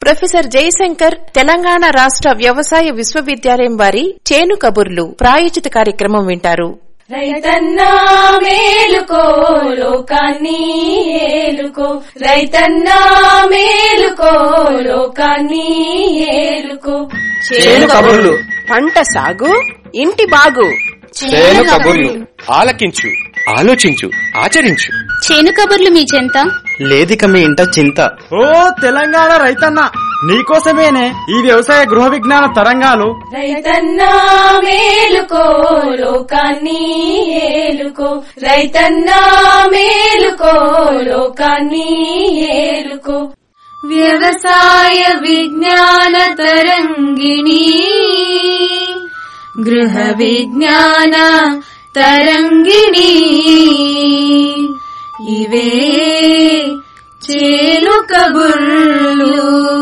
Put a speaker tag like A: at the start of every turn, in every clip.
A: professor Jayashankar Telangana రాష్ట్ర వ్యవసాయ విశ్వవిద్యాలయం వారి చేను కబుర్లు ప్రాయోజిత కార్యక్రమం వింటారు
B: రైతన్నా మేలుకో లోకాన్ని ఏలుకో రైతన్నా మేలుకో లోకాన్ని ఏలుకో
C: చేను కబుర్లు
D: పంట సాగు ఇంటి బాగు
C: చేను కబుర్లు ఆలకించు ఆలోచించు ఆచరించు
E: చేను కబుర్లు మీ చెంత
C: లేదిక మీ ఇంట చింత
F: ఓ తెలంగాణ రైతన్న నీకోసమేనే ఈ వ్యవసాయ గృహ విజ్ఞాన తరంగాలు
B: రైతన్నా మేలుకో లోకాన్ని ఏలుకో రైతన్నా మేలుకో లోకాన్ని ఏలుకో వ్యవసాయ విజ్ఞాన తరంగిణి గృహ విజ్ఞాన తరంగిణి ఇవే చేలు కబుర్లు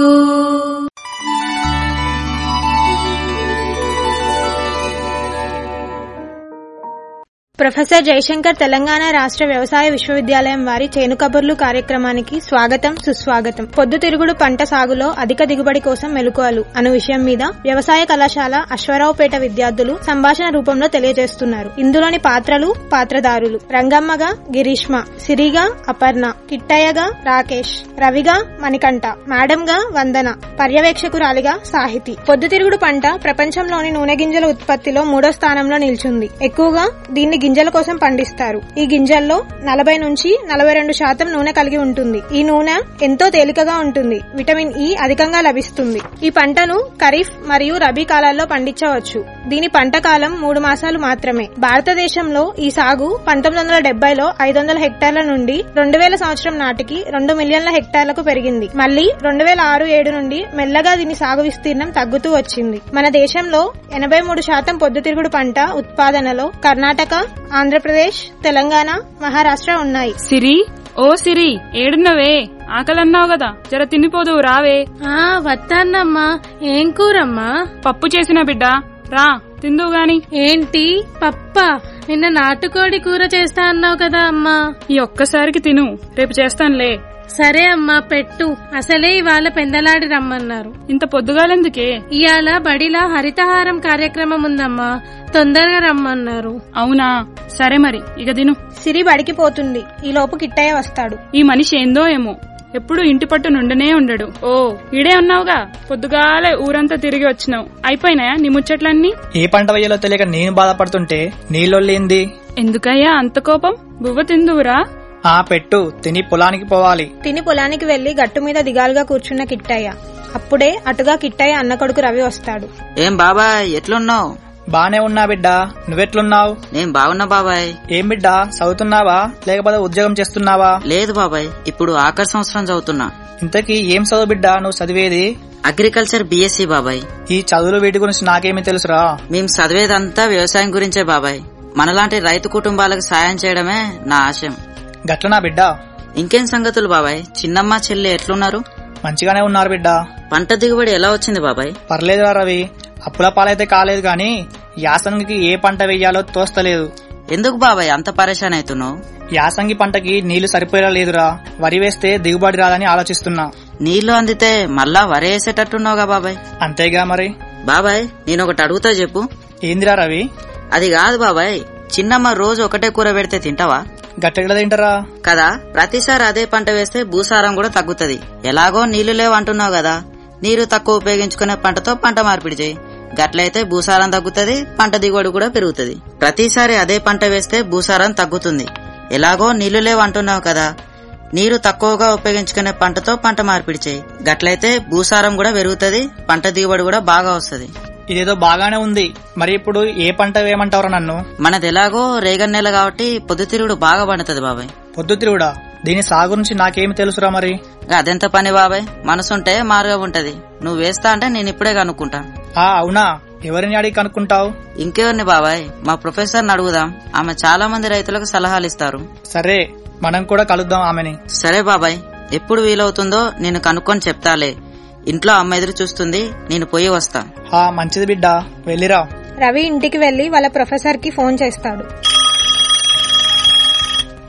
G: ప్రొఫెసర్ జయశంకర్ తెలంగాణ రాష్ట్ర వ్యవసాయ విశ్వవిద్యాలయం వారి చేను కబుర్లు కార్యక్రమానికి స్వాగతం సుస్వాగతం పొద్దుతిరుగుడు పంట సాగులో అధిక దిగుబడి కోసం మెలకువలు అను విషయం మీద వ్యవసాయ కళాశాల అశ్వరావుపేట విద్యార్థులు సంభాషణ రూపంలో తెలియజేస్తున్నారు ఇందులోని పాత్రలు పాత్రదారులు రంగమ్మగా గిరీష్మ సిరిగా అపర్ణ కిట్టయ్యగా రాకేష్ రవిగా మణికంఠ మేడంగా వందన పర్యవేక్షకురాలిగా సాహితి పొద్దుతిరుగుడు పంట ప్రపంచంలోని నూనె గింజల ఉత్పత్తిలో మూడో స్థానంలో నిల్చుంది ఎక్కువగా దీన్ని గింజల కోసం పండిస్తారు ఈ గింజల్లో నలభై నుంచి నలభై రెండు శాతం నూనె కలిగి ఉంటుంది ఈ నూనె ఎంతో తేలికగా ఉంటుంది విటమిన్ ఇ అధికంగా లభిస్తుంది ఈ పంటను ఖరీఫ్ మరియు రబీ కాలాల్లో పండించవచ్చు దీని పంట కాలం మూడు మాసాలు మాత్రమే భారతదేశంలో ఈ సాగు పంతొమ్మిది వందల డెబ్బైలో ఐదు వందల హెక్టార్ల నుండి రెండు వేల సంవత్సరం నాటికి రెండు మిలియన్ల హెక్టార్లకు పెరిగింది మళ్ళీ రెండు వేల ఆరు ఏడు నుండి మెల్లగా దీని సాగు విస్తీర్ణం తగ్గుతూ వచ్చింది మన దేశంలో ఎనభై మూడు శాతం పొద్దుతిరుగుడు పంట ఉత్పాదనలో కర్ణాటక ఆంధ్రప్రదేశ్ తెలంగాణ మహారాష్ట్ర ఉన్నాయి
H: సిరి ఓ సిరి ఏడున్నవే ఆకలన్నావు కదా జర తినిపోదు రావే
B: ఆ వస్తానమ్మా ఏం కూరమ్మా
H: పప్పు చేసిన బిడ్డ రా తిందువు గాని
B: ఏంటి పప్ప నిన్న నాటుకోడి కూర చేస్తా అన్నావు కదా అమ్మా
H: ఈ ఒక్కసారికి తిను రేపు చేస్తానులే
B: సరే అమ్మా పెట్టు అసలే ఇవాళ పెందలాడి రమ్మన్నారు
H: ఇంత పొద్దుగాలెందుకే
B: ఇవాళ బడిలా హరితహారం కార్యక్రమం ఉందమ్మా తొందరగా రమ్మన్నారు
H: అవునా సరే మరి ఇక తిను
G: సిరి బడికి పోతుంది ఈ లోపు కిట్టయ్య వస్తాడు
H: ఈ మనిషి ఏందో ఏమో ఎప్పుడు ఇంటి పట్టు నుండనే ఉండడు ఓ ఈడే ఉన్నావుగా పొద్దుగాలే ఊరంతా తిరిగి వచ్చినావు అయిపోయినాయా నీ ముచ్చట్లన్నీ
I: ఏ పంట వేయాలో తెలియక నేను బాధపడుతుంటే నీళ్ళొల్లేంది
H: ఎందుకయ్యా అంత కోపం బువ్వ తిందువురా
I: ఆ పెట్టు తిని పొలానికి పోవాలి
G: తిని పొలానికి వెళ్లి గట్టు మీద దిగాలుగా కూర్చున్న కిట్టయ్య అప్పుడే అటుగా కిట్టయ్య అన్న కొడుకు రవి వస్తాడు
J: ఏం బాబాయ్ ఎట్లున్నావు
I: బానే ఉన్నా బిడ్డ నువ్వెట్లున్నావు
J: నేను బాగున్నా బాబాయ్
I: ఏం బిడ్డ చదువుతున్నావా లేకపోతే ఉద్యోగం చేస్తున్నావా
J: లేదు బాబాయ్ ఇప్పుడు ఆఖరి సంవత్సరం చదువుతున్నా
I: ఇంతకీ ఏం చదువు బిడ్డ నువ్వు చదివేది
J: అగ్రికల్చర్ బిఎస్సి బాబాయ్
I: ఈ చదువులు వీటి గురించి నాకేమీ తెలుసురా
J: మేము చదివేదంతా వ్యవసాయం గురించే బాబాయ్ మనలాంటి రైతు కుటుంబాలకు సాయం చేయడమే నా ఆశయం
I: గట్లనా బిడ్డ
J: ఇంకేం సంగతులు బాబాయ్ చిన్నమ్మ చెల్లి ఎట్లున్నారు
I: మంచిగానే ఉన్నారు బిడ్డ
J: పంట దిగుబడి ఎలా వచ్చింది బాబాయ్
I: పర్లేదురా రవి అప్పుల పాలైతే కాలేదు గాని యాసంగికి ఏ పంట వెయ్యాలో తోస్తలేదు
J: ఎందుకు బాబాయ్ అంత పరేషాన్ అవుతున్నావు
I: యాసంగి పంటకి నీళ్లు సరిపోయేలా లేదురా వరి వేస్తే దిగుబడి రాదని ఆలోచిస్తున్నా
J: నీళ్లు అందితే మళ్ళా వరేసేటట్టున్నావుగా బాబాయ్
I: అంతేగా మరి
J: బాబాయ్ నేను ఒకటి అడుగుతా చెప్పు
I: ఏందిరా రవి
J: అది కాదు బాబాయ్ చిన్నమ్మ రోజు ఒకటే కూర పెడితే తింటావా
I: గట్టెగడ తింటారా
J: కదా ప్రతిసారి అదే పంట వేస్తే భూసారం కూడా తగ్గుతది ఎలాగో నీళ్లు లేవు అంటున్నావు కదా నీరు తక్కువ ఉపయోగించుకునే పంటతో పంట మార్పిడి చేయి గట్లయితే భూసారం తగ్గుతది పంట దిగుబడి కూడా పెరుగుతది ప్రతిసారి అదే పంట వేస్తే భూసారం తగ్గుతుంది ఎలాగో నీళ్లు లేవు అంటున్నావు కదా నీరు తక్కువగా ఉపయోగించుకునే పంటతో పంట మార్పిడి చేయి గట్లయితే భూసారం కూడా పెరుగుతది పంట దిగుబడి కూడా బాగా వస్తది
I: ఇదేదో బాగానే ఉంది మరి ఇప్పుడు ఏ పంట వేయమంటావురా నన్ను
J: మనది ఎలాగో రేగన్ నెల కాబట్టి పొద్దుతిరుగుడు బాగా పండుతుంది బాబాయ్
I: పొద్దుతిరుగుడా దీని సాగు నుంచి నాకేమి తెలుసురా మరి
J: అదెంత పని బాబాయ్ మనసుంటే మార్గం ఉంటది నువ్వు వేస్తా అంటే నేను ఇప్పుడే కనుక్కుంటా
I: ఆ అవునా ఎవరిని అడిగి కనుక్కుంటావు
J: ఇంకెవరిని బాబాయ్ మా ప్రొఫెసర్ని అడుగుదాం ఆమె చాలా మంది రైతులకు సలహాలు ఇస్తారు
I: సరే మనం కూడా కలుద్దాం ఆమెని
J: సరే బాబాయ్ ఎప్పుడు వీలవుతుందో నేను కనుక్కొని చెప్తాలే ఇంట్లో అమ్మ ఎదురు చూస్తుంది నేను పోయి వస్తా
I: ఆ మంచిది బిడ్డ వెళ్ళిరా
G: రవి ఇంటికి వెళ్లి వాళ్ళ ప్రొఫెసర్ కి ఫోన్ చేస్తాడు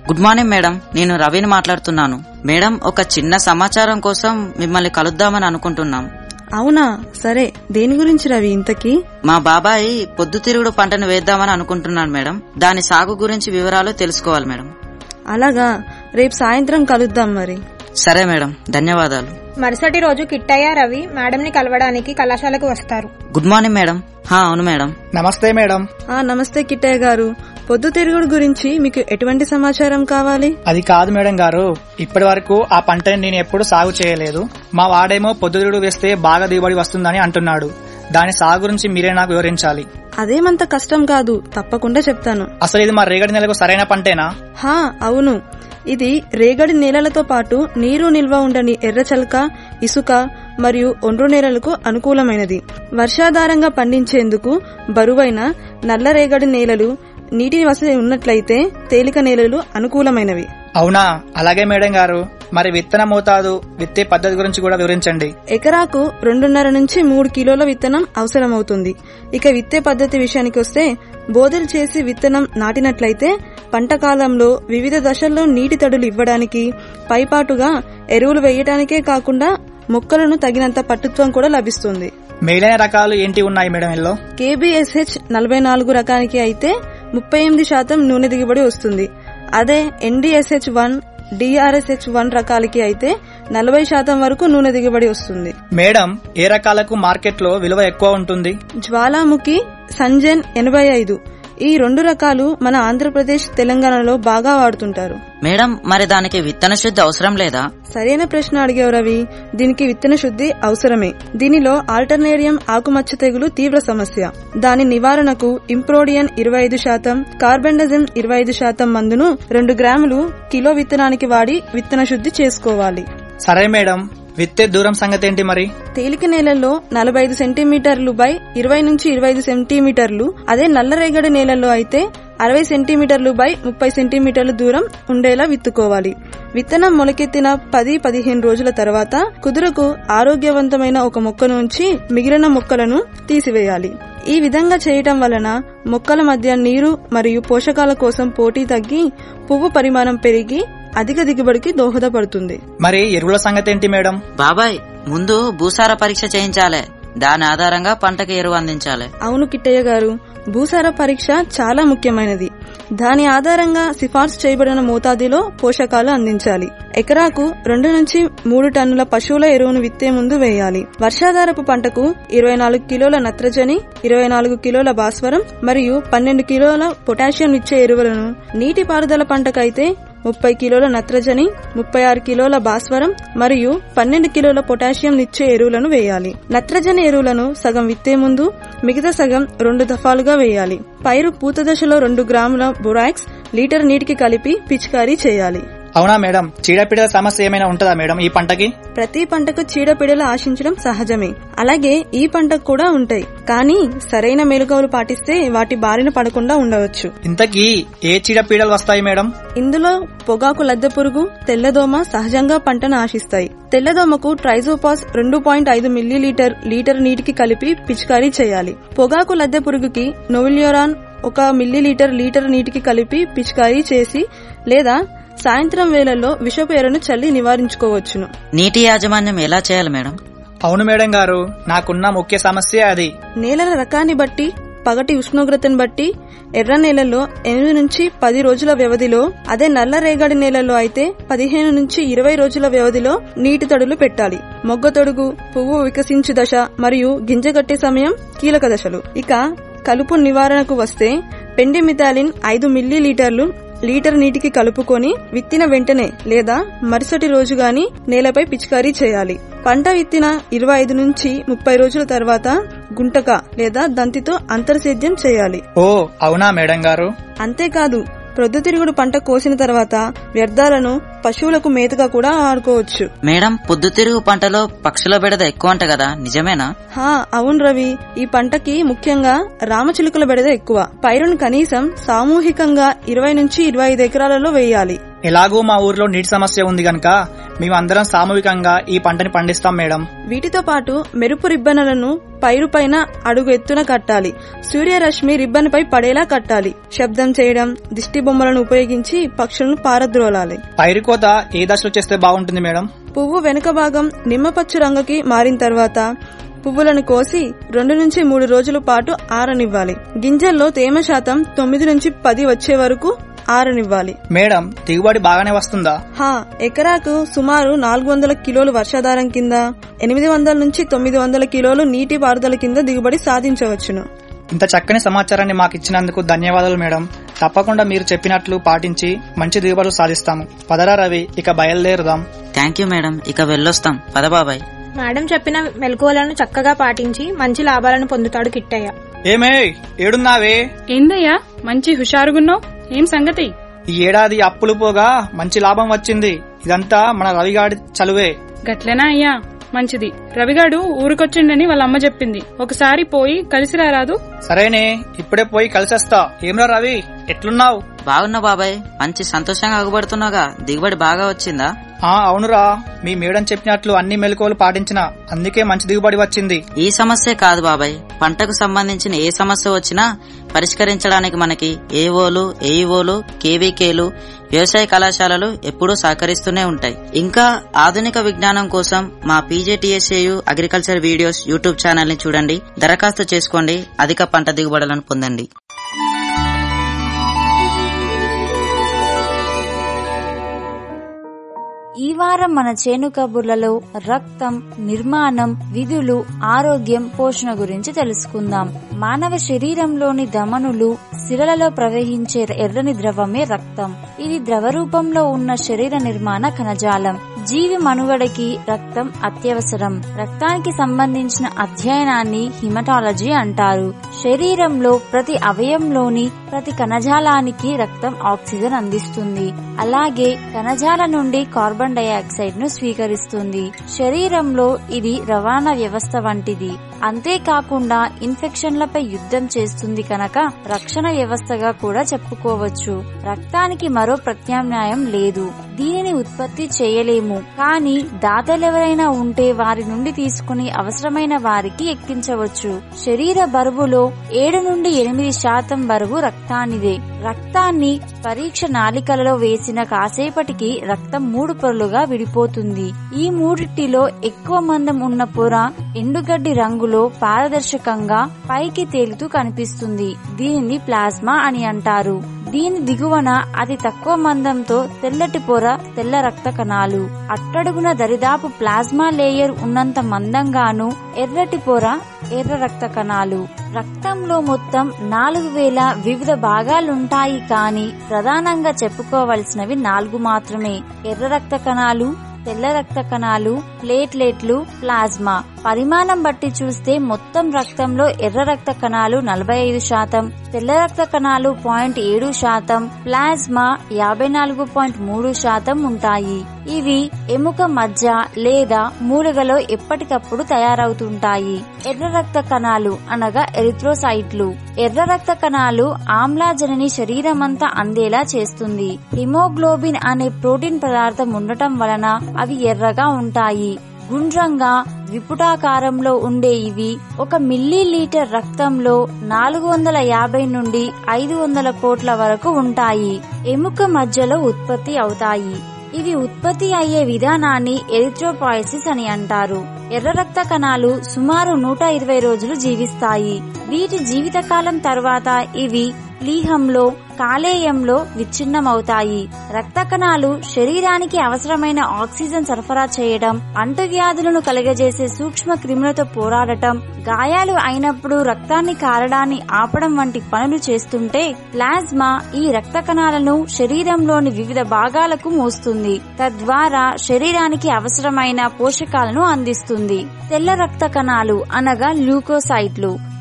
J: గుడ్ మార్నింగ్ మేడం నేను రవిని మాట్లాడుతున్నాను మేడం ఒక చిన్న సమాచారం కోసం మిమ్మల్ని కలుద్దామని అనుకుంటున్నాం
E: అవునా సరే దేని గురించి రవి ఇంతకీ
J: మా బాబాయి పొద్దుతిరుగుడు పంటను వేద్దామని అనుకుంటున్నాను మేడం దాని సాగు గురించి వివరాలు తెలుసుకోవాలి మేడం
E: అలాగా రేపు సాయంత్రం కలుద్దాం మరి
J: సరే మేడం ధన్యవాదాలు
G: మరుసటి రోజు కిట్టయ్య రవి మేడంని కలవడానికి కళాశాలకు వస్తారు
J: గుడ్ మార్నింగ్ మేడం హా అవును మేడం
I: నమస్తే మేడం
E: ఆ నమస్తే కిట్టయ్య గారు పొద్దుతిరుగుడు గురించి మీకు ఎటువంటి సమాచారం కావాలి
I: అది కాదు మేడం గారు ఇప్పటి వరకు ఆ పంటని నేను ఎప్పుడు సాగు చేయలేదు మా వాడేమో పొద్దుతిరుగుడు వేస్తే బాగా దిగుబడి వస్తుందని అంటున్నాడు దాని సాగు గురించి మీరే నాకు వివరించాలి
E: అదేమంత కష్టం కాదు తప్పకుండా చెప్తాను
I: అసలు ఇది మా రేగడి నెలకు సరైన పంటేనా
E: హా అవును ఇది రేగడి నేలలతో పాటు నీరు నిల్వ ఉండని ఎర్రచలక ఇసుక మరియు ఒండ్రు నేలలకు అనుకూలమైనది వర్షాధారంగా పండించేందుకు బరువైన నల్ల రేగడి నేలలు నీటి వసతి ఉన్నట్లయితే తేలిక నేలలు అనుకూలమైనవి
I: అవునా అలాగే మేడం గారు మరి విత్తన మోతాదు విత్తే పద్ధతి గురించి కూడా వివరించండి
E: ఎకరాకు రెండున్నర నుంచి మూడు కిలోల విత్తనం అవసరమవుతుంది ఇక విత్తే పద్ధతి విషయానికి వస్తే బోదెలు చేసి విత్తనం నాటినట్లయితే పంట కాలంలో వివిధ దశల్లో నీటి తడులు ఇవ్వడానికి పైపాటుగా ఎరువులు వేయడానికే కాకుండా మొక్కలను తగినంత పట్టుత్వం కూడా లభిస్తుంది
I: మేలైన రకాలు ఏంటి ఉన్నాయి మేడం ఇల్లో
E: కేబీఎస్హెచ్ నలభై నాలుగు రకానికి అయితే ముప్పై ఎనిమిది శాతం నూనె దిగుబడి వస్తుంది అదే ఎన్డీఎస్హెచ్ వన్ డిఆర్ఎస్హెచ్ వన్ రకాలకి అయితే నలభై శాతం వరకు నూనె దిగుబడి వస్తుంది
I: మేడం ఏ రకాలకు మార్కెట్లో విలువ ఎక్కువ ఉంటుంది
E: జ్వాలాముఖి సంజన్ ఎనభై ఐదు ఈ రెండు రకాలు మన ఆంధ్రప్రదేశ్ తెలంగాణలో బాగా వాడుతుంటారు
J: మేడం మరి దానికి విత్తన శుద్ధి అవసరం లేదా
E: సరైన ప్రశ్న అడిగావు రవి దీనికి విత్తన శుద్ధి అవసరమే దీనిలో ఆల్టర్నేరియం ఆకుమచ్చ తెగులు తీవ్ర సమస్య దాని నివారణకు ఇంప్రోడియన్ ఇరవై ఐదు శాతం కార్బెండజిమ్ ఇరవై ఐదు శాతం మందును రెండు గ్రాములు కిలో విత్తనానికి వాడి విత్తన శుద్ధి చేసుకోవాలి
I: సరే మేడం విత్తే దూరం సంగతి ఏంటి మరి
E: తేలిక నేలల్లో నలభై ఐదు సెంటీమీటర్లు బై ఇరవై నుంచి ఇరవై ఐదు సెంటీమీటర్లు అదే నల్లరేగడి నేలల్లో అయితే అరవై సెంటీమీటర్లు బై ముప్పై సెంటీమీటర్లు దూరం ఉండేలా విత్తుకోవాలి విత్తనం మొలకెత్తిన పది పదిహేను రోజుల తర్వాత కుదురకు ఆరోగ్యవంతమైన ఒక మొక్క నుంచి మిగిలిన మొక్కలను తీసివేయాలి ఈ విధంగా చేయటం వలన మొక్కల మధ్య నీరు మరియు పోషకాల కోసం పోటీ తగ్గి పువ్వు పరిమాణం పెరిగి అధిక దిగుబడికి దోహదపడుతుంది
I: మరి ఎరువుల సంగతి ఏంటి మేడం
J: బాబాయ్ ముందు భూసార పరీక్ష చేయించాలి దాని ఆధారంగా పంటకు ఎరువు అందించాలి
E: అవును కిట్టయ్య గారు భూసార పరీక్ష చాలా ముఖ్యమైనది దాని ఆధారంగా సిఫార్సు చేయబడిన మోతాదులో పోషకాలు అందించాలి ఎకరాకు రెండు నుంచి మూడు టన్నుల పశువుల ఎరువును విత్తే ముందు వేయాలి వర్షాధారపు పంటకు ఇరవై నాలుగు కిలోల నత్రజని ఇరవై నాలుగు కిలోల భాస్వరం మరియు పన్నెండు కిలోల పొటాషియం ఇచ్చే ఎరువులను నీటిపారుదల పంటకైతే ముప్పై కిలోల నత్రజని ముప్పై ఆరు కిలోల భాస్వరం మరియు పన్నెండు కిలోల పొటాషియం నిచ్చే ఎరువులను వేయాలి నత్రజని ఎరువులను సగం విత్తే ముందు మిగతా సగం రెండు దఫాలుగా వేయాలి పైరు పూత దశలో రెండు గ్రాముల బొరాక్స్ లీటర్ నీటికి కలిపి పిచికారీ చేయాలి
I: అవునా మేడం చీడపీడల సమస్య ఏమైనా ఉంటుందా మేడం ఈ పంటకి
E: ప్రతి పంటకు చీడపీడలు ఆశించడం సహజమే అలాగే ఈ పంటకు కూడా ఉంటాయి కానీ సరైన మెలకువలు పాటిస్తే వాటి బారిన పడకుండా ఉండవచ్చు
I: ఇంతకీ ఏ చీడపీడలు వస్తాయి మేడం
E: ఇందులో పొగాకు లద్దె పురుగు తెల్లదోమ సహజంగా పంటను ఆశిస్తాయి తెల్లదోమకు ట్రైజోపాస్ రెండు పాయింట్ ఐదు మిల్లీలీటర్ లీటర్ నీటికి కలిపి పిచికారీ చేయాలి పొగాకు లద్దె పురుగుకి నోవిలియోరాన్ ఒక మిల్లీలీటర్ లీటర్ నీటికి కలిపి పిచికారీ చేసి లేదా సాయంత్రం వేళల్లో విషపు ఎరను చల్లి నివారించుకోవచ్చును
J: నీటి యాజమాన్యం ఎలా చేయాలి మేడం
I: అవును మేడం గారు నాకున్న ముఖ్య సమస్య అది
E: నేలల రకాన్ని బట్టి పగటి ఉష్ణోగ్రతను బట్టి ఎర్ర నేలల్లో ఎనిమిది నుంచి పది రోజుల వ్యవధిలో అదే నల్ల రేగడి నేలల్లో అయితే పదిహేను నుంచి ఇరవై రోజుల వ్యవధిలో నీటి తడులు పెట్టాలి మొగ్గ తొడుగు పువ్వు వికసించు దశ మరియు గింజగట్టే సమయం కీలక దశలు ఇక కలుపు నివారణకు వస్తే పెండిమిథాలిన్ ఐదు మిల్లీ లీటర్లు లీటర్ నీటికి కలుపుకొని విత్తిన వెంటనే లేదా మరుసటి రోజు గాని నేలపై పిచికారీ చేయాలి పంట విత్తిన ఇరవై ఐదు నుంచి ముప్పై రోజుల తర్వాత గుంటక లేదా దంతితో అంతర్సేద్యం చేయాలి
I: ఓ అవునా మేడం గారు
E: అంతేకాదు ప్రొద్దుతిరుగుడు పంట కోసిన తర్వాత వ్యర్థాలను పశువులకు మేతగా కూడా ఆడుకోవచ్చు
J: మేడం పొద్దుతిరుగు పంటలో పక్షుల బెడద ఎక్కువ అంట కదా నిజమేనా
E: హా అవును రవి ఈ పంటకి ముఖ్యంగా రామచిలుకల బెడద ఎక్కువ పైరును కనీసం సామూహికంగా ఇరవై నుంచి ఇరవై ఐదు ఎకరాలలో వేయాలి
I: ఎలాగూ మా ఊర్లో నీటి సమస్య ఉంది గనక మేమందరం సామూహికంగా ఈ పంటని పండిస్తాం మేడం
E: వీటితో పాటు మెరుపు రిబ్బన్లను పైరు పైన అడుగు ఎత్తున కట్టాలి సూర్యరశ్మి రిబ్బన్ పై పడేలా కట్టాలి శబ్దం చేయడం దిష్టి బొమ్మలను ఉపయోగించి పక్షులను పారద్రోలాలి
I: పైరు కోత ఏ దశలో చేస్తే బాగుంటుంది మేడం
E: పువ్వు వెనుక భాగం నిమ్మపచ్చు రంగుకి మారిన తర్వాత పువ్వులను కోసి రెండు నుంచి మూడు రోజుల పాటు ఆరనివ్వాలి గింజల్లో తేమ శాతం తొమ్మిది నుంచి పది వచ్చే వరకు ఆరనివ్వాలి
I: మేడం దిగుబడి బాగానే వస్తుందా
E: హా ఎకరాకు సుమారు నాలుగు వందల కిలోలు వర్షాధారం కింద ఎనిమిది వందల నుంచి తొమ్మిది వందల కిలోలు నీటి పారుదల కింద దిగుబడి సాధించవచ్చును
I: ఇంత చక్కని సమాచారాన్ని మాకు ఇచ్చినందుకు ధన్యవాదాలు మేడం తప్పకుండా మీరు చెప్పినట్లు పాటించి మంచి దిగుబడులు సాధిస్తాము పదరా రవి ఇక బయలుదేరుదాం
J: థ్యాంక్ యూ మేడం ఇక వెళ్ళొస్తాం పద బాబాయ్
G: మేడం చెప్పిన మెలకువలను చక్కగా పాటించి మంచి లాభాలను పొందుతాడు కిట్టయ్య
I: ఏమే ఏడున్నావే
H: ఏందయ్యా మంచి హుషారుగున్నావు ఏం సంగతి
I: ఈ ఏడాది అప్పులు పోగా మంచి లాభం వచ్చింది ఇదంతా మన రవిగాడి చలువే
H: గట్లనా అయ్యా మంచిది రవిగాడు ఊరికొచ్చిండని వాళ్ళ అమ్మ చెప్పింది ఒకసారి పోయి కలిసి రారాదు
I: సరేనే ఇప్పుడే పోయి కలిసేస్తా ఏమ్రా రవి ఎట్లున్నావు
J: బాగున్నా బాబాయ్ మంచి సంతోషంగా అగుపడుతున్నావుగా దిగుబడి బాగా వచ్చిందా
I: ఆ అవునురా మీ మేడం చెప్పినట్లు అన్ని మెలకువలు పాటించిన అందుకే మంచి దిగుబడి వచ్చింది
J: ఈ సమస్యే కాదు బాబాయ్ పంటకు సంబంధించిన ఏ సమస్య వచ్చినా పరిష్కరించడానికి మనకి ఏఓలు ఏఈఓలు కేవీకేలు వ్యవసాయ కళాశాలలు ఎప్పుడూ సహకరిస్తూనే ఉంటాయి ఇంకా ఆధునిక విజ్ఞానం కోసం మా PJTSAU agriculture videos YouTube channel ని చూడండి దరఖాస్తు చేసుకోండి అధిక పంట దిగుబడులను పొందండి
K: ఈ వారం మన చేను కబుర్లలో రక్తం నిర్మాణం విధులు ఆరోగ్యం పోషణ గురించి తెలుసుకుందాం మానవ శరీరంలోని ధమనులు శిరలలో ప్రవహించే ఎర్రని ద్రవమే రక్తం ఇది ద్రవ రూపంలో ఉన్న శరీర నిర్మాణ కణజాలం జీవి మనుగడకి రక్తం అత్యవసరం రక్తానికి సంబంధించిన అధ్యయనాన్ని హిమటాలజీ అంటారు శరీరంలో ప్రతి అవయంలోని ప్రతి కణజాలానికి రక్తం ఆక్సిజన్ అందిస్తుంది అలాగే కణజాల నుండి కార్బన్ డయాక్సైడ్ ను స్వీకరిస్తుంది శరీరంలో ఇది రవాణా వ్యవస్థ వంటిది అంతేకాకుండా ఇన్ఫెక్షన్లపై యుద్ధం చేస్తుంది కనుక రక్షణ వ్యవస్థగా కూడా చెప్పుకోవచ్చు రక్తానికి మరో ప్రత్యామ్నాయం లేదు దీనిని ఉత్పత్తి చేయలేము కానీ దాతలెవరైనా ఉంటే వారి నుండి తీసుకుని అవసరమైన వారికి ఎక్కించవచ్చు శరీర బరువులో ఏడు నుండి ఎనిమిది శాతం బరువు రక్తానిదే రక్తాన్ని పరీక్ష నాలికలలో వేసిన కాసేపటికి రక్తం మూడు పొరలుగా విడిపోతుంది ఈ మూడిటిలో ఎక్కువ మందం ఉన్న పొర ఎండుగడ్డి రంగులో పారదర్శకంగా పైకి తేలుతూ కనిపిస్తుంది దీనిని ప్లాస్మా అని అంటారు దీని దిగువన అతి తక్కువ మందంతో తెల్లటి పొర తెల్ల రక్త కణాలు అట్టడుగున దరిదాపు ప్లాస్మా లేయర్ ఉన్నంత మందంగాను ఎర్రటి పొర ఎర్ర రక్త కణాలు రక్తంలో మొత్తం నాలుగు వేల వివిధ భాగాలుంటాయి కానీ ప్రధానంగా చెప్పుకోవలసినవి నాలుగు మాత్రమే ఎర్ర రక్త కణాలు తెల్ల రక్త కణాలు ప్లేట్లెట్లు ప్లాజ్మా పరిమాణం బట్టి చూస్తే మొత్తం రక్తంలో ఎర్ర రక్త కణాలు నలభై ఐదు శాతం తెల్ల రక్త కణాలు పాయింట్ ఏడు శాతం ప్లాజ్మా యాభై నాలుగు పాయింట్ మూడు శాతం ఉంటాయి ఇవి ఎముక మధ్య లేదా మూలుగలో ఎప్పటికప్పుడు తయారవుతుంటాయి ఎర్ర రక్త కణాలు అనగా ఎరిథ్రోసైట్లు ఎర్ర రక్త కణాలు ఆమ్లాజనిని శరీరమంతా అందేలా చేస్తుంది హిమోగ్లోబిన్ అనే ప్రోటీన్ పదార్థం ఉండటం వలన అవి ఎర్రగా ఉంటాయి గుండ్రంగా విపుటాకారంలో ఉండే ఇవి ఒక మిల్లీ లీటర్ రక్తంలో నాలుగు వందల యాభై నుండి ఐదు వందల కోట్ల వరకు ఉంటాయి ఎముక మధ్యలో ఉత్పత్తి అవుతాయి ఇవి ఉత్పత్తి అయ్యే విధానాన్ని ఎరిథ్రోపాయసిస్ అని అంటారు ఎర్ర రక్త కణాలు సుమారు నూట ఇరవై రోజులు జీవిస్తాయి వీటి జీవితకాలం తర్వాత ఇవి ప్లీహంలో కాలేయంలో విచ్ఛిన్నమవుతాయి రక్త కణాలు శరీరానికి అవసరమైన ఆక్సిజన్ సరఫరా చేయడం అంటువ్యాధులను కలుగజేసే సూక్ష్మ క్రిములతో పోరాడటం గాయాలు అయినప్పుడు రక్తాన్ని కారడాన్ని ఆపడం వంటి పనులు చేస్తుంటే ప్లాజ్మా ఈ రక్త కణాలను శరీరంలోని వివిధ భాగాలకు మోస్తుంది తద్వారా శరీరానికి అవసరమైన పోషకాలను అందిస్తుంది తెల్ల రక్త కణాలు అనగా ల్యూకోసైట్లు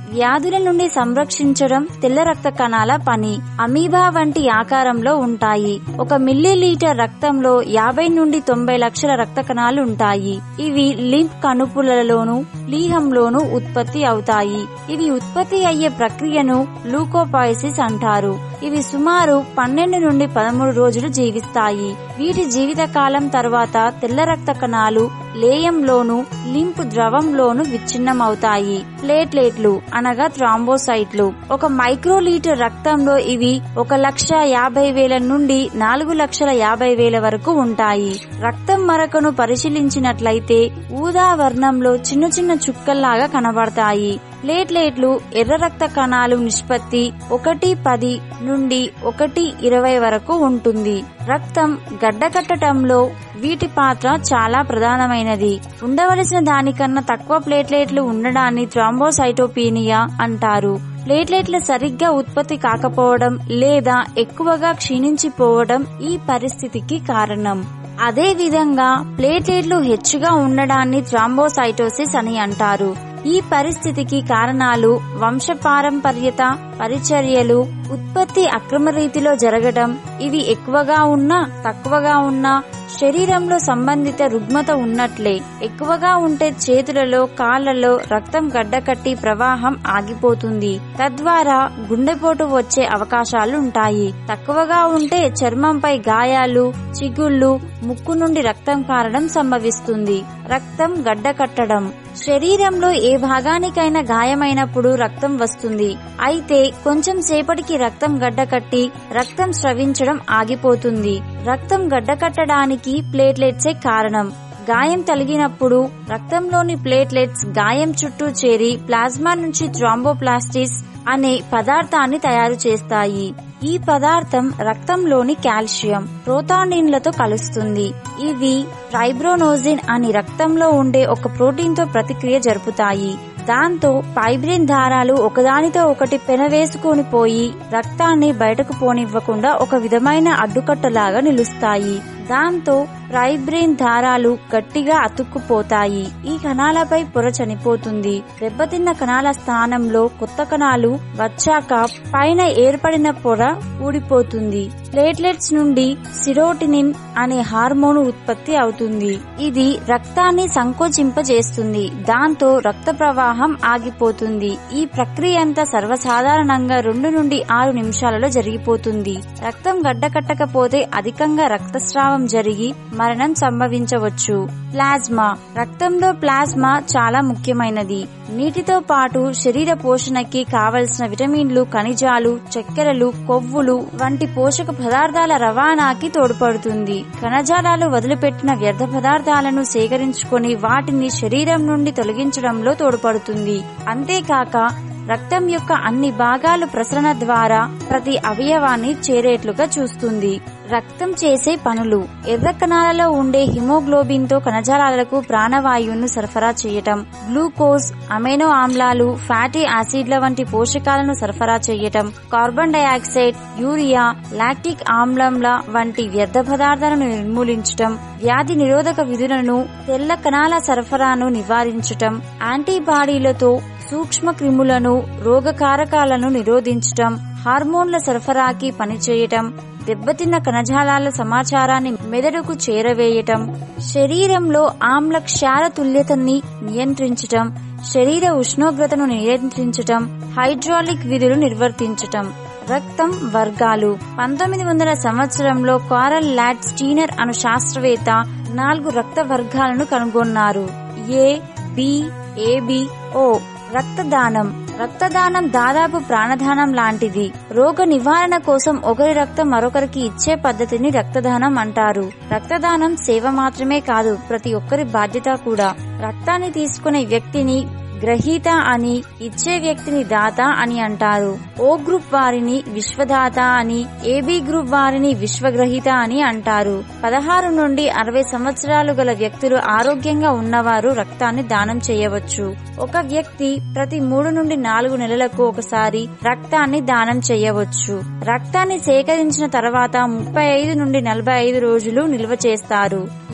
K: వ్యాధుల నుండి సంరక్షించడం తెల్ల రక్త కణాల పని అమీబా వంటి ఆకారంలో ఉంటాయి ఒక మిల్లీ లీటర్ రక్తంలో యాభై నుండి తొంభై లక్షల రక్త కణాలు ఉంటాయి ఇవి లింఫ్ కణుపులలోను ప్లీహంలోను ఉత్పత్తి అవుతాయి ఇవి ఉత్పత్తి అయ్యే ప్రక్రియను లూకోపాయసిస్ అంటారు ఇవి సుమారు పన్నెండు నుండి పదమూడు రోజులు జీవిస్తాయి వీటి జీవిత కాలం తర్వాత తెల్ల రక్త కణాలు లేయంలోను లింపు ద్రవంలోను విచ్ఛిన్నమవుతాయి ప్లేట్లెట్లు అనగా థ్రాంబోసైట్లు ఒక మైక్రోలీటర్ రక్తంలో ఇవి ఒక లక్ష యాభై వేల నుండి నాలుగు లక్షల యాభై వేల వరకు ఉంటాయి రక్తం మరకను పరిశీలించినట్లయితే ఊదా వర్ణంలో చిన్న చిన్న చుక్కల్లాగా కనబడతాయి ప్లేట్లెట్లు ఎర్ర రక్త కణాలు నిష్పత్తి ఒకటి పది నుండి ఒకటి ఇరవై వరకు ఉంటుంది రక్తం గడ్డకట్టడంలో వీటి పాత్ర చాలా ప్రధానమైనది ఉండవలసిన దానికన్నా తక్కువ ప్లేట్లెట్లు ఉండడాన్ని థ్రాంబోసైటోపీనియా అంటారు ప్లేట్లెట్లు సరిగ్గా ఉత్పత్తి కాకపోవడం లేదా ఎక్కువగా క్షీణించిపోవడం ఈ పరిస్థితికి కారణం అదే విధంగా ప్లేట్లెట్లు హెచ్చుగా ఉండడాన్ని థ్రాంబోసైటోసిస్ అని అంటారు ఈ పరిస్థితికి కారణాలు వంశపారంపర్యత పరిచర్యలు ఉత్పత్తి అక్రమ రీతిలో జరగడం ఇవి ఎక్కువగా ఉన్నా తక్కువగా ఉన్నా శరీరంలో సంబంధిత రుగ్మత ఉన్నట్లే ఎక్కువగా ఉంటే చేతులలో కాళ్లలో రక్తం గడ్డకట్టి ప్రవాహం ఆగిపోతుంది తద్వారా గుండెపోటు వచ్చే అవకాశాలు ఉంటాయి తక్కువగా ఉంటే చర్మంపై గాయాలు చిగుళ్ళు ముక్కు నుండి రక్తం కారడం సంభవిస్తుంది రక్తం గడ్డకట్టడం శరీరంలో ఏ భాగానికైనా గాయమైనప్పుడు రక్తం వస్తుంది అయితే కొంచెం సేపటికి రక్తం గడ్డకట్టి రక్తం స్రవించడం ఆగిపోతుంది రక్తం గడ్డకట్టడానికి ప్లేట్లెట్సే కారణం గాయం తలిగినప్పుడు రక్తంలోని ప్లేట్లెట్స్ గాయం చుట్టూ చేరి ప్లాస్మా నుంచి థ్రాంబోప్లాస్టిస్ అనే పదార్థాన్ని తయారు చేస్తాయి ఈ పదార్థం రక్తంలోని కాల్షియం ప్రోటానిన్లతో కలుస్తుంది ఇవి ఫైబ్రోనోజిన్ అని రక్తంలో ఉండే ఒక ప్రోటీన్ తో ప్రతిక్రియ జరుపుతాయి దాంతో ఫైబ్రిన్ దారాలు ఒకదానితో ఒకటి పెనవేసుకొని పోయి రక్తాన్ని బయటకు పోనివ్వకుండా ఒక విధమైన అడ్డుకట్టలాగా నిలుస్తాయి దాంతో ఫైబ్రిన్ దారాలు గట్టిగా అతుక్కుపోతాయి ఈ కణాలపై పొర చనిపోతుంది దెబ్బతిన్న కణాల స్థానంలో కొత్త కణాలు వచ్చాక పైన ఏర్పడిన పొర ఊడిపోతుంది ప్లేట్లెట్స్ నుండి సిరోటినిన్ అనే హార్మోన్ ఉత్పత్తి అవుతుంది ఇది రక్తాన్ని సంకోచింపజేస్తుంది దాంతో రక్త ప్రవాహం ఆగిపోతుంది ఈ ప్రక్రియ అంతా సర్వసాధారణంగా రెండు నుండి ఆరు నిమిషాలలో జరిగిపోతుంది రక్తం గడ్డకట్టకపోతే అధికంగా రక్తస్రావం జరిగి మరణం సంభవించవచ్చు ప్లాజ్మా రక్తంలో ప్లాజ్మా చాలా ముఖ్యమైనది నీటితో పాటు శరీర పోషణకి కావలసిన విటమిన్లు ఖనిజాలు చక్కెరలు కొవ్వులు వంటి పోషక పదార్థాల రవాణాకి తోడ్పడుతుంది కణజాలాలు వదిలిపెట్టిన వ్యర్థ పదార్థాలను సేకరించుకొని వాటిని శరీరం నుండి తొలగించడంలో తోడ్పడుతుంది అంతేకాక రక్తం యొక్క అన్ని భాగాలు ప్రసరణ ద్వారా ప్రతి అవయవాన్ని చేరేట్లుగా చూస్తుంది రక్తం చేసే పనులు ఎర్ర కణాలలో ఉండే హిమోగ్లోబిన్ తో కణజాలాలకు ప్రాణవాయువును సరఫరా చేయటం గ్లూకోజ్ అమైనో ఆమ్లాలు ఫ్యాటీ యాసిడ్ల వంటి పోషకాలను సరఫరా చేయటం కార్బన్ డయాక్సైడ్ యూరియా లాక్టిక్ ఆమ్లంల వంటి వ్యర్థ పదార్థాలను నిర్మూలించటం వ్యాధి నిరోధక విధులను తెల్ల కణాల సరఫరాను నివారించటం యాంటీబాడీలతో సూక్ష్మ క్రిములను రోగకారకాలను నిరోధించటం హార్మోన్ల సరఫరాకి పనిచేయటం దెబ్బతిన్న కణజాలాల సమాచారాన్ని మెదడుకు చేరవేయటం శరీరంలో ఆమ్ల క్షార తుల్యతని నియంత్రించటం శరీర ఉష్ణోగ్రతను నియంత్రించటం హైడ్రాలిక్ విధులు నిర్వర్తించటం రక్తం వర్గాలు పంతొమ్మిది వందల సంవత్సరంలో కారల్ లాడ్ స్టీనర్ అను శాస్త్రవేత్త నాలుగు రక్త వర్గాలను కనుగొన్నారు ఏ బి ఏబి ఓ రక్తదానం రక్తదానం దాదాపు ప్రాణదానం లాంటిది రోగ నివారణ కోసం ఒకరి రక్తం మరొకరికి ఇచ్చే పద్ధతిని రక్తదానం అంటారు రక్తదానం సేవ మాత్రమే కాదు ప్రతి ఒక్కరి బాధ్యత కూడా రక్తాన్ని తీసుకునే వ్యక్తిని గ్రహీత అని ఇచ్చే వ్యక్తిని దాత అని అంటారు ఓ గ్రూప్ వారిని విశ్వదాత అని ఏబి గ్రూప్ వారిని విశ్వగ్రహీత అని అంటారు పదహారు నుండి అరవై సంవత్సరాలు గల వ్యక్తులు ఆరోగ్యంగా ఉన్నవారు రక్తాన్ని దానం చేయవచ్చు ఒక వ్యక్తి ప్రతి మూడు నుండి నాలుగు నెలలకు ఒకసారి రక్తాన్ని దానం చేయవచ్చు రక్తాన్ని సేకరించిన తర్వాత ముప్పై ఐదు నుండి నలభై ఐదు రోజులు నిల్వ చేస్తారు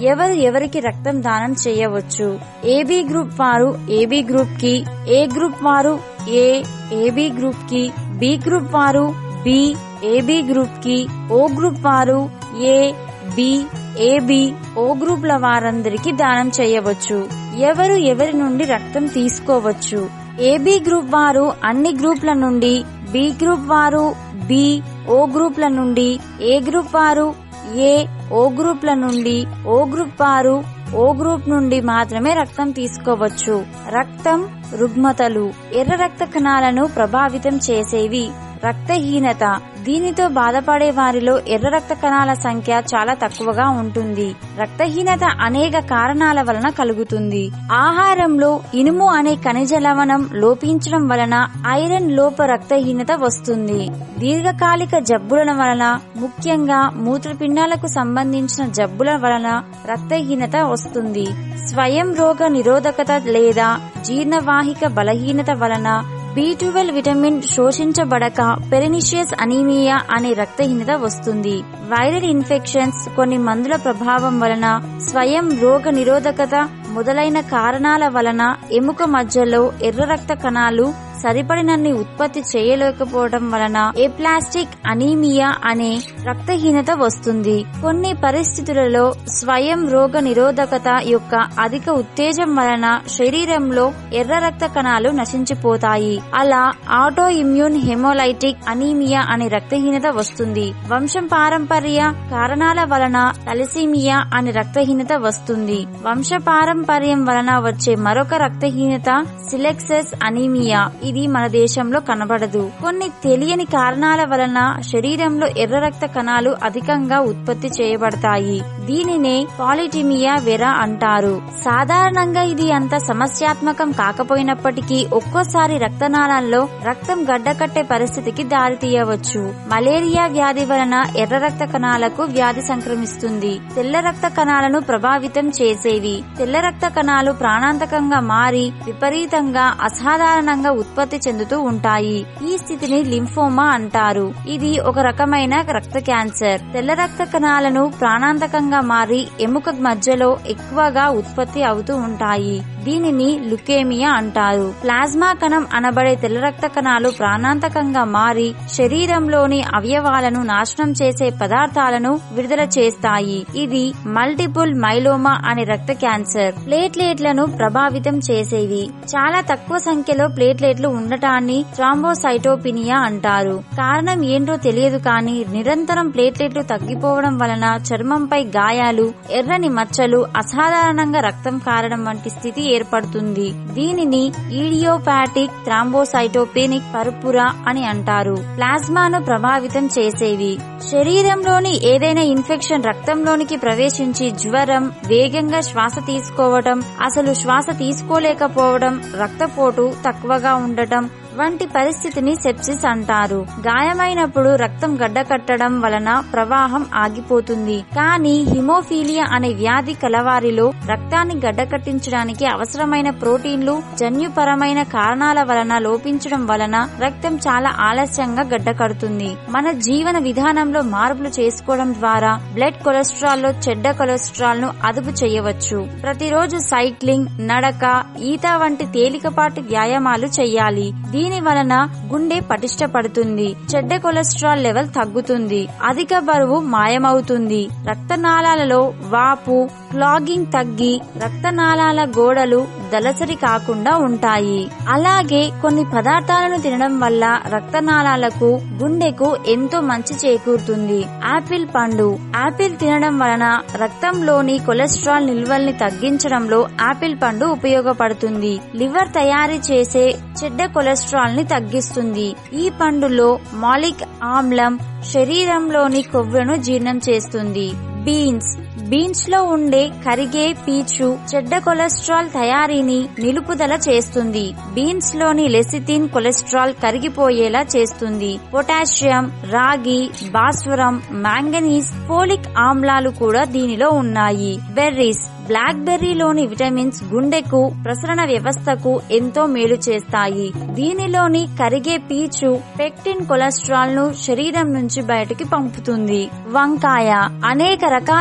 K: ఎవరు ఎవరికి రక్తం దానం చేయవచ్చు ఏబి గ్రూప్ వారు ఏబి గ్రూప్ కి ఏ గ్రూప్ వారు ఏ ఏబి గ్రూప్ కి బి గ్రూప్ వారు బి ఏబి గ్రూప్ కి ఓ గ్రూప్ వారు ఏ బి ఏబి ఓ గ్రూప్ల వారందరికీ దానం చేయవచ్చు ఎవరు ఎవరి నుండి రక్తం తీసుకోవచ్చు ఏబి గ్రూప్ వారు అన్ని గ్రూప్ల నుండి బి గ్రూప్ వారు బి ఓ గ్రూప్ల నుండి ఏ గ్రూప్ వారు ఏ ఓ గ్రూప్ల నుండి ఓ గ్రూప్ వారు ఓ గ్రూప్ నుండి మాత్రమే రక్తం తీసుకోవచ్చు రక్తం రుగ్మతలు ఎర్ర రక్త కణాలను ప్రభావితం చేసేవి రక్తహీనత దీనితో బాధపడే వారిలో ఎర్ర రక్త కణాల సంఖ్య చాలా తక్కువగా ఉంటుంది రక్తహీనత అనేక కారణాల వలన కలుగుతుంది ఆహారంలో ఇనుము అనే ఖనిజ లవణం లోపించడం వలన ఐరన్ లోప రక్తహీనత వస్తుంది దీర్ఘకాలిక జబ్బుల వలన ముఖ్యంగా మూత్రపిండాలకు సంబంధించిన జబ్బుల వలన రక్తహీనత వస్తుంది స్వయం రోగ నిరోధకత లేదా జీర్ణవాహిక బలహీనత వలన బి ట్వెల్వ్ విటమిన్ శోషించబడక పెరినిషియస్ అనీమియా అనే రక్తహీనత వస్తుంది వైరల్ ఇన్ఫెక్షన్స్ కొన్ని మందుల ప్రభావం వలన స్వయం రోగ నిరోధకత మొదలైన కారణాల వలన ఎముక మధ్యలో ఎర్ర రక్త కణాలు సరిపడినన్ని ఉత్పత్తి చేయలేకపోవడం వలన ఎప్లాస్టిక్ అనీమియా అనే రక్తహీనత వస్తుంది కొన్ని పరిస్థితులలో స్వయం రోగ నిరోధకత యొక్క అధిక ఉత్తేజం వలన శరీరంలో ఎర్ర రక్త కణాలు నశించిపోతాయి అలా ఆటో ఇమ్యూన్ హెమోలైటిక్ అనీమియా అనే రక్తహీనత వస్తుంది వంశం పారంపర్య కారణాల వలన తలసీమియా అనే రక్తహీనత వస్తుంది వంశ పారంపర్యం వలన వచ్చే మరొక రక్తహీనత సిలెక్సెస్ అనీమియా ఇది మన దేశంలో కనబడదు కొన్ని తెలియని కారణాల వలన శరీరంలో ఎర్ర రక్త కణాలు అధికంగా ఉత్పత్తి చేయబడతాయి దీనినే పాలిటిమియా వెరా అంటారు సాధారణంగా ఇది అంత సమస్యాత్మకం కాకపోయినప్పటికీ ఒక్కోసారి రక్తనాళాల్లో రక్తం గడ్డకట్టే పరిస్థితికి దారితీయవచ్చు మలేరియా వ్యాధి వలన ఎర్ర రక్త కణాలకు వ్యాధి సంక్రమిస్తుంది తెల్ల రక్త కణాలను ప్రభావితం చేసేవి తెల్ల రక్త కణాలు ప్రాణాంతకంగా మారి విపరీతంగా అసాధారణంగా ఉత్పత్తి చెందుతూ ఉంటాయి ఈ స్థితిని లింఫోమా అంటారు ఇది ఒక రకమైన రక్త క్యాన్సర్ తెల్ల రక్త కణాలను ప్రాణాంతకంగా మారి ఎముక మధ్యలో ఎక్కువగా ఉత్పత్తి అవుతూ ఉంటాయి దీనిని లుకేమియా అంటారు ప్లాస్మా కణం అనబడే తెల్ల రక్త కణాలు ప్రాణాంతకంగా మారి శరీరంలోని అవయవాలను నాశనం చేసే పదార్థాలను విడుదల చేస్తాయి ఇది మల్టిపుల్ మైలోమా అనే రక్త క్యాన్సర్ ప్లేట్లెట్లను ప్రభావితం చేసేవి చాలా తక్కువ సంఖ్యలో ప్లేట్లెట్లు ఉండటాన్ని థ్రాంబోసైటోపినియా అంటారు కారణం ఏంటో తెలియదు కానీ నిరంతరం ప్లేట్లెట్లు తగ్గిపోవడం వలన చర్మంపై గాయాలు ఎర్రని మచ్చలు అసాధారణంగా రక్తం కారడం వంటి స్థితి ఏర్పడుతుంది దీనిని ఈడియోపాటిక్ థ్రాంబోసైటోపెనిక్ పర్పురా అని అంటారు ప్లాస్మాను ప్రభావితం చేసేవి శరీరంలోని ఏదైనా ఇన్ఫెక్షన్ రక్తంలోనికి ప్రవేశించి జ్వరం వేగంగా శ్వాస తీసుకోవడం అసలు శ్వాస తీసుకోలేకపోవడం రక్తపోటు తక్కువగా ఉండటం వంటి పరిస్థితిని సెప్సిస్ అంటారు గాయమైనప్పుడు రక్తం గడ్డకట్టడం వలన ప్రవాహం ఆగిపోతుంది కానీ హిమోఫీలియా అనే వ్యాధి కలవారిలో రక్తాన్ని గడ్డకట్టించడానికి అవసరమైన ప్రోటీన్లు జన్యుపరమైన కారణాల వలన లోపించడం వలన రక్తం చాలా ఆలస్యంగా గడ్డకడుతుంది మన జీవన విధానంలో మార్పులు చేసుకోవడం ద్వారా బ్లడ్ కొలెస్ట్రాల్ లో చెడ్డ కొలెస్ట్రాల్ ను అదుపు చేయవచ్చు ప్రతిరోజు సైక్లింగ్ నడక ఈత వంటి తేలికపాటి వ్యాయామాలు చేయాలి దీని వలన గుండె పటిష్టపడుతుంది చెడ్డ కొలెస్ట్రాల్ లెవెల్ తగ్గుతుంది అధిక బరువు మాయమవుతుంది రక్తనాళాలలో వాపు క్లాగింగ్ తగ్గి రక్తనాళాల గోడలు దలసరి కాకుండా ఉంటాయి అలాగే కొన్ని పదార్థాలను తినడం వల్ల రక్తనాళాలకు గుండెకు ఎంతో మంచి చేకూరుతుంది ఆపిల్ పండు ఆపిల్ తినడం వలన రక్తంలోని కొలెస్ట్రాల్ నిల్వల్ని తగ్గించడంలో ఆపిల్ పండు ఉపయోగపడుతుంది లివర్ తయారీ చేసే చెడ్డ కొలెస్ట్రాల్ ని తగ్గిస్తుంది ఈ పండులో మాలిక్ ఆమ్లం శరీరంలోని కొవ్వును జీర్ణం చేస్తుంది బీన్స్ బీన్స్ లో ఉండే కరిగే పీచు చెడ్డ కొలెస్ట్రాల్ తయారీని నిలుపుదల చేస్తుంది బీన్స్ లోని లెసిథిన్ కొలెస్ట్రాల్ కరిగిపోయేలా చేస్తుంది పొటాషియం రాగి భాస్వరం మాంగనీస్ ఫోలిక్ ఆమ్లాలు కూడా దీనిలో ఉన్నాయి బెర్రీస్ బ్లాక్ బెర్రీలోని విటమిన్స్ గుండెకు ప్రసరణ వ్యవస్థకు ఎంతో మేలు చేస్తాయి దీనిలోని కరిగే పీచు పెక్టిన్ కొలెస్ట్రాల్ ను శరీరం నుంచి బయటికి పంపుతుంది వంకాయ అనేక రకాల విటమిన్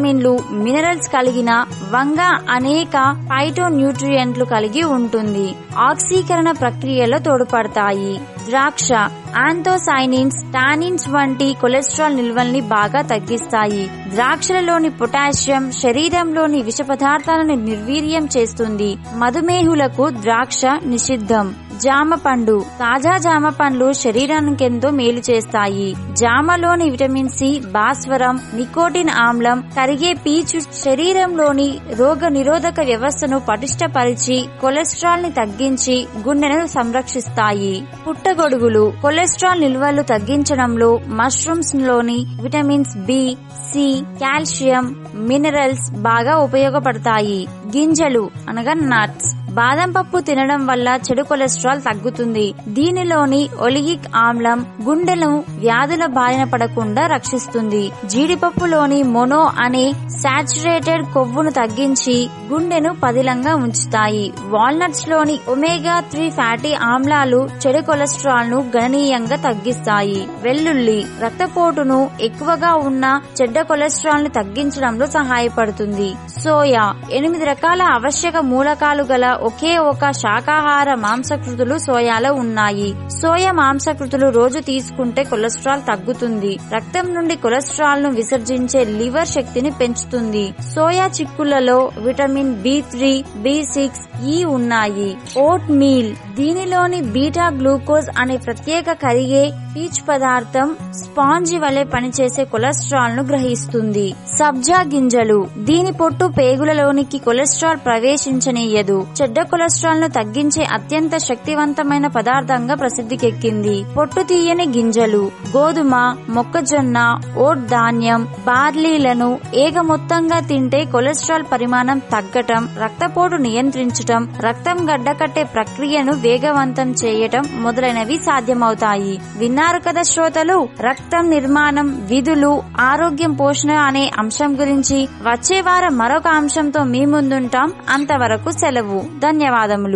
K: విటమిన్లు మినరల్స్ కలిగిన వంగ అనేక ఫైటో న్యూట్రియంట్లు కలిగి ఉంటుంది ఆక్సీకరణ ప్రక్రియలో తోడ్పడతాయి ద్రాక్ష ఆంథోసైనిన్స్ టానిన్స్ వంటి కొలెస్ట్రాల్ నిల్వల్ని బాగా తగ్గిస్తాయి ద్రాక్షలలోని పొటాషియం శరీరంలోని విష పదార్థాలను నిర్వీర్యం చేస్తుంది మధుమేహులకు ద్రాక్ష నిషిద్ధం జామ పండు తాజా జామ పండ్లు శరీరానికి ఎంతో మేలు చేస్తాయి జామలోని విటమిన్ సి భాస్వరం నికోటిన్ ఆమ్లం కరిగే పీచు శరీరంలోని రోగ నిరోధక వ్యవస్థను పటిష్టపరిచి కొలెస్ట్రాల్ ని తగ్గించి గుండెను సంరక్షిస్తాయి పుట్టగొడుగులు కొలెస్ట్రాల్ నిల్వలు తగ్గించడంలో మష్రూమ్స్ లోని vitamins B C calcium minerals బాగా ఉపయోగపడతాయి గింజలు అనగా నట్స్ బాదం పప్పు తినడం వల్ల చెడు కొలెస్ట్రాల్ తగ్గుతుంది దీనిలోని ఒలిగిక్ ఆమ్లం గుండెను వ్యాధుల బారిన పడకుండా రక్షిస్తుంది జీడిపప్పులోని మొనో అనే సాచురేటెడ్ కొవ్వును తగ్గించి గుండెను పదిలంగా ఉంచుతాయి వాల్నట్స్ లోని ఒమేగా త్రీ ఫ్యాటీ ఆమ్లాలు చెడు కొలెస్ట్రాల్ ను గణనీయంగా తగ్గిస్తాయి వెల్లుల్లి రక్తపోటును ఎక్కువగా ఉన్న చెడ్డ కొలెస్ట్రాల్ ను తగ్గించడంలో సహాయపడుతుంది సోయా ఎనిమిది రకాల ఆవశ్యక మూలకాలు గల ఒకే ఒక శాకాహార మాంసకృతులు సోయాలో ఉన్నాయి సోయా మాంసకృతులు రోజు తీసుకుంటే కొలెస్ట్రాల్ తగ్గుతుంది రక్తం నుండి కొలెస్ట్రాల్ ను విసర్జించే లివర్ శక్తిని పెంచుతుంది సోయా చిక్కులలో vitamin B three B six ఈ ఉన్నాయి ఓట్ మీల్ దీనిలోని బీటా గ్లూకోజ్ అనే ప్రత్యేక కరిగే పీచ్ పదార్థం స్పాంజి వలె పనిచేసే కొలెస్ట్రాల్ ను గ్రహిస్తుంది సబ్జా గింజలు దీని పొట్టు పేగులలోనికి కొలెస్ట్రాల్ ప్రవేశించనీయదు చెడ్డ కొలెస్ట్రాల్ ను తగ్గించే అత్యంత శక్తివంతమైన పదార్థంగా ప్రసిద్ధికెక్కింది పొట్టు తీయని గింజలు గోధుమ మొక్కజొన్న ఓట్ ధాన్యం బార్లీలను ఏగ మొత్తంగా తింటే కొలెస్ట్రాల్ పరిమాణం తగ్గటం రక్తపోటు నియంత్రించటం రక్తం గడ్డకట్టే ప్రక్రియను వేగవంతం చేయటం మొదలైనవి సాధ్యమవుతాయి విన్నారు కదా శ్రోతలు రక్తం నిర్మాణం విధులు ఆరోగ్యం పోషణ అనే అంశం గురించి వచ్చే వారం మరొక అంశంతో మీ ముందుంటాం అంతవరకు సెలవు ధన్యవాదములు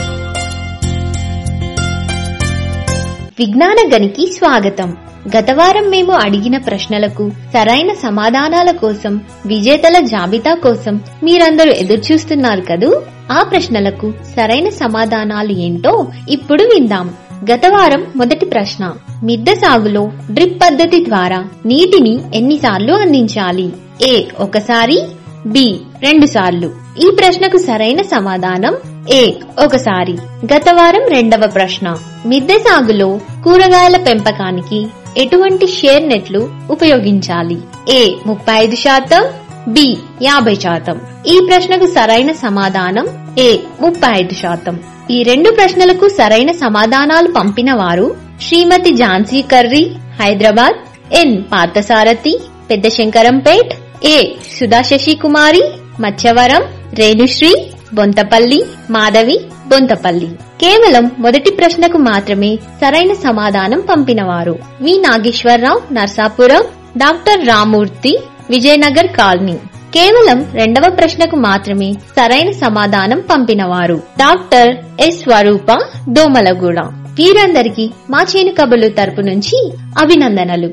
L: విజ్ఞాన గనికి స్వాగతం గత వారం మేము అడిగిన ప్రశ్నలకు సరైన సమాధానాల కోసం విజేతల జాబితా కోసం మీరందరూ ఎదురుచూస్తున్నారు కదూ ఆ ప్రశ్నలకు సరైన సమాధానాలు ఏంటో ఇప్పుడు విందాం గత వారం మొదటి ప్రశ్న మిద్దె సాగులో డ్రిప్ పద్ధతి ద్వారా నీటిని ఎన్నిసార్లు అందించాలి ఏ ఒకసారి బి రెండు సార్లు ఈ ప్రశ్నకు సరైన సమాధానం ఏ ఒకసారి గత వారం రెండవ ప్రశ్న మిద్దె సాగులో కూరగాయల పెంపకానికి ఎటువంటి షేర్ నెట్లు ఉపయోగించాలి ఏ ముప్పై ఐదు శాతం బి యాభై శాతం ఈ ప్రశ్నకు సరైన సమాధానం ఏ ముప్పై ఐదు శాతం ఈ రెండు ప్రశ్నలకు సరైన సమాధానాలు పంపిన వారు శ్రీమతి ఝాన్సీ కర్రీ హైదరాబాద్ ఎన్ పార్థసారథి పెద్ద శంకరంపేట్ ఏ సుధా శశికుమారి మత్స్యవరం రేణుశ్రీ బొంతపల్లి మాధవి బొంతపల్లి కేవలం మొదటి ప్రశ్నకు మాత్రమే సరైన సమాధానం పంపినవారు V Nageswararao Narsapuram doctor Ramurthy Vijayanagar colony కేవలం రెండవ ప్రశ్నకు మాత్రమే సరైన సమాధానం పంపినవారు డాక్టర్ ఎస్ స్వరూప దోమలగూడ వీరందరికీ మా చేను కబుర్లు తరపు నుంచి అభినందనలు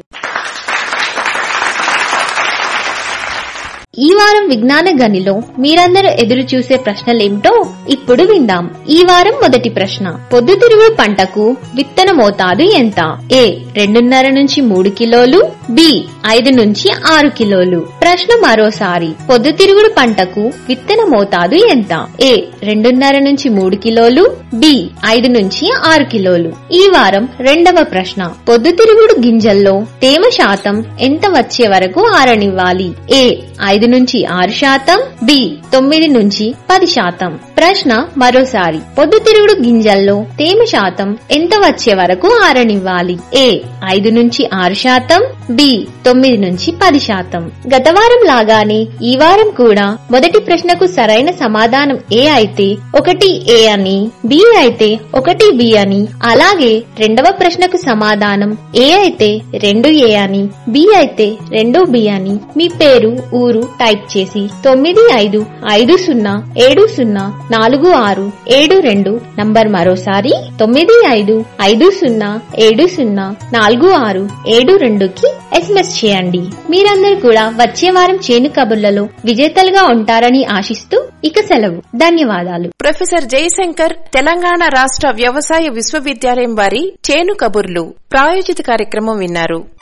L: ఈ వారం విజ్ఞాన గనిలో మీరందరూ ఎదురు చూసే ప్రశ్నలేమిటో ఇప్పుడు విందాం ఈ వారం మొదటి ప్రశ్న పొద్దుతిరుగుడు పంటకు విత్తన మోతాదు ఎంత ఏ రెండున్నర నుంచి మూడు కిలోలు బి ఐదు నుంచి ఆరు కిలోలు ప్రశ్న మరోసారి పొద్దుతిరుగుడు పంటకు విత్తన మోతాదు ఎంత ఏ రెండున్నర నుంచి మూడు కిలోలు బి ఐదు నుంచి ఆరు కిలోలు ఈ వారం రెండవ ప్రశ్న పొద్దుతిరుగుడు గింజల్లో తేమ శాతం ఎంత వచ్చే వరకు ఆరనివ్వాలి ఏ ఐదు నుంచి ఆరు శాతం బి తొమ్మిది నుంచి పది శాతం ప్రశ్న మరోసారి పొద్దుతిరుగుడు గింజల్లో తేమ శాతం ఎంత వచ్చే వరకు ఆరనివ్వాలి ఏ ఐదు నుంచి ఆరు శాతం బి తొమ్మిది నుంచి పది శాతం గత వారం లాగానే ఈ వారం కూడా మొదటి ప్రశ్నకు సరైన సమాధానం ఏ అయితే ఒకటి ఏ అని బి అయితే ఒకటి బి అని అలాగే రెండవ ప్రశ్నకు సమాధానం ఏ అయితే రెండు ఏ అని బి అయితే రెండు బి అని మీ పేరు ఊరు టైప్ చేసి తొమ్మిది ఐదు ఐదు సున్నా ఏడు సున్నా నాలుగు ఆరు ఏడు రెండు నంబర్ మరోసారి తొమ్మిది ఐదు ఐదు సున్నా ఏడు సున్నా నాలుగు ఆరు ఏడు రెండుకి ఎస్ఎంఎస్ చేయండి మీరందరూ కూడా వచ్చే వారం చేను కబుర్లలో విజేతలుగా ఉంటారని ఆశిస్తూ ఇక సెలవు ధన్యవాదాలు
A: ప్రొఫెసర్ జయశంకర్ తెలంగాణ రాష్ట్ర వ్యవసాయ విశ్వవిద్యాలయం వారి చేను కబుర్లు ప్రాయోజిత కార్యక్రమం విన్నారు